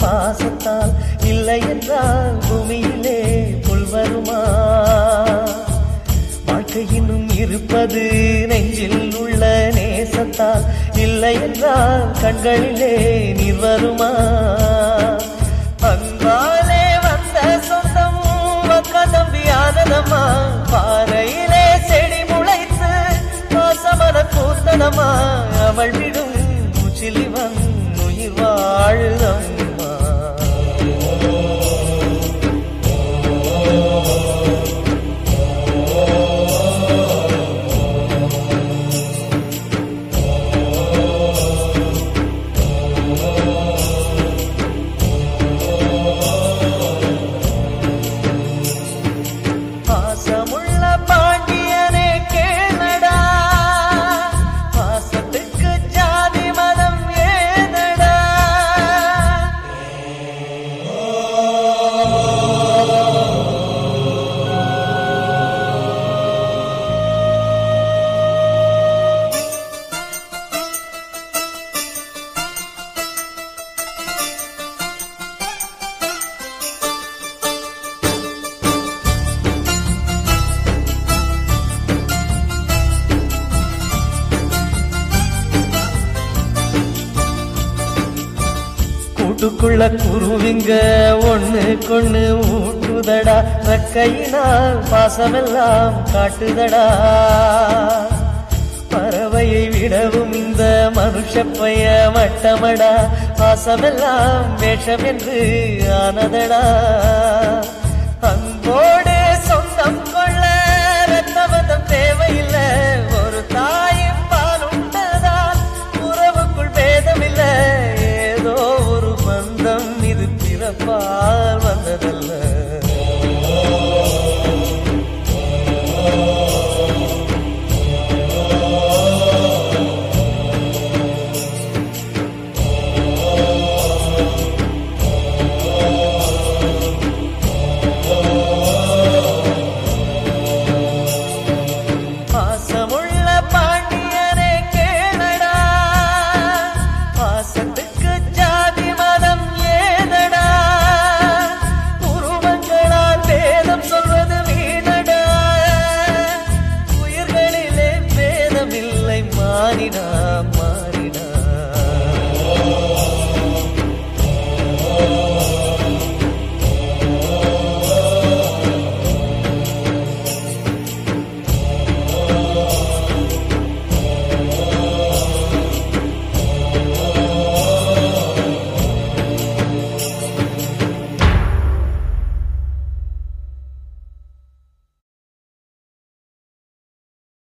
பாசத்தால் இல்லை என்றால் பூமியிலே புல் வருமா வாழ்க்கை இன்னும் இருப்பது நெஞ்சில் உள்ள நேசத்தால் இல்லை என்றால் கண்களிலே நீர் வருமா அன்பாலே வந்த சொந்தம் அக்கா தம்பியானதம்மா பாறையிலே செடி முளைத்து பாசமர கூத்தனமா அவள் விடும் முச்சிலிவன் உயிர் வாழுதம்மா பாசமுள்ள பாண்டியனே கேளடா பாசத்துக்கு ஜாதி மதம் ஏதடா கூட்டுக்குள்ள குருவிங்க ஒண்ணு கொண்ணு ஊட்டுதடா ரெக்கையினால் பாசமெல்லாம் காட்டுதடா பறவையை விடவும் இந்த மனுஷ பைய மட்டமடா பாசமெல்லாம் வேஷம் என்று ஆனதடா அன்போடு சொந்தம் கொள்ள ரத்தவதம் தேவையில்லை ஒரு தாயின் பால் உண்டதால் உறவுக்குள் பேதமில்லை ஏதோ ஒரு பந்தம் இது பிறப்பா